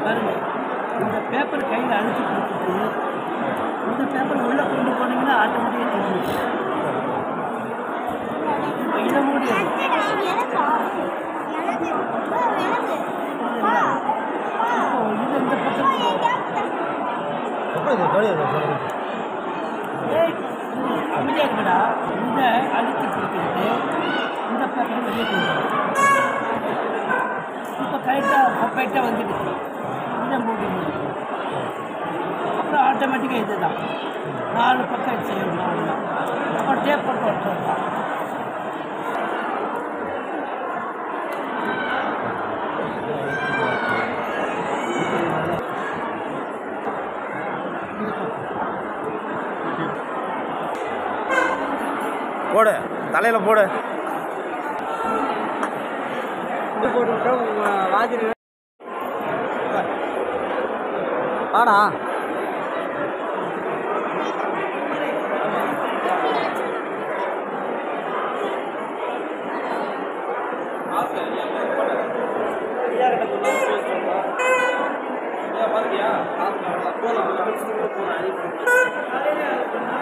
பாருங்க இந்த பேப்பர் கையில் அழுத்தி கொடுத்துட்டு இந்த பேப்பர் உள்ளே கொண்டு போனீங்கன்னா ஆட்டோமேட்டிக்காக தெரிஞ்சிடும் இப்போ இதை மூடி இப்போ இது இந்த பக்கம் ஏய், அமைதியா இருக்குடா இதை அழுத்தி பிடிக்கிறது இந்த பேப்பர் வெளியே கொண்டு இப்போ கரெக்டாக பர்ஃபெக்டாக வந்துடுச்சு இதை மூடி முடியும் அப்புறம் ஆட்டோமேட்டிக்காக இது தான் நாலு பக்கம் இது செய்யணும் அவ்வளோதான் அப்புறம் டேப் போட்டு ஒட்டுறது தான் போடு தலையில் போடு வாடா காலையில்